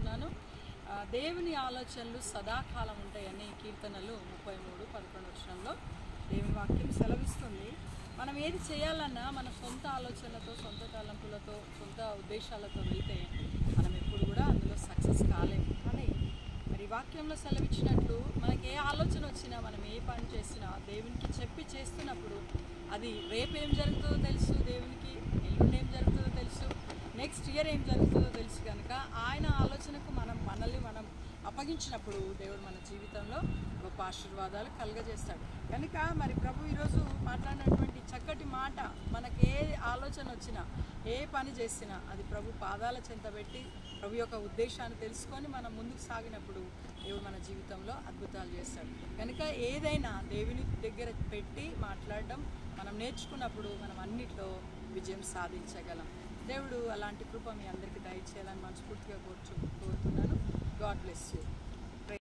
చదువుతున్నాను ఆ, దేవుని ఆలోచనలు సదాకాలం ఉంటాయని కీర్తనలు ముప్పై మూడు పదకొండు వచనంలో దేవుని వాక్యం సెలవిస్తుంది మనం ఏది చేయాలన్నా మన సొంత ఆలోచనలతో సొంత తలంపులతో సొంత ఉద్దేశాలతో వెళ్తే మనం ఎప్పుడు కూడా అందులో సక్సెస్ కాలేము కానీ మరి ఈ వాక్యంలో సెలవిచ్చినట్లు మనకి ఏ ఆలోచన వచ్చినా మనం ఏ పని చేసినా దేవునికి చెప్పి చేస్తున్నప్పుడు అది రేపు ఏం జరుగుతుందో తెలుసు దేవునికి ఎల్లుండి ఏం జరుగుతుందో తెలుసు నెక్స్ట్ ఇయర్ ఏం జరుగుతుందో తెలుసు కనుక ఆయన ఆలోచనకు మనం మనల్ని మనం అప్పగించినప్పుడు దేవుడు మన జీవితంలో గొప్ప ఆశీర్వాదాలు కలుగజేస్తాడు కనుక మరి ప్రభు ఈరోజు మాట్లాడినటువంటి చక్కటి మాట మనకి ఏ ఆలోచన వచ్చినా ఏ పని చేసినా అది ప్రభు పాదాల చెంత పెట్టి ప్రభు యొక్క ఉద్దేశాన్ని తెలుసుకొని మనం ముందుకు సాగినప్పుడు దేవుడు మన జీవితంలో అద్భుతాలు చేస్తాడు కనుక ఏదైనా దేవుని దగ్గర పెట్టి మాట్లాడడం మనం నేర్చుకున్నప్పుడు మనం అన్నిట్లో విజయం సాధించగలం దేవుడు అలాంటి కృప మీ అందరికీ దయచేయాలని మనస్ఫూర్తిగా కోరుచు కోరుతున్నాను గాడ్ బ్లెస్ యూ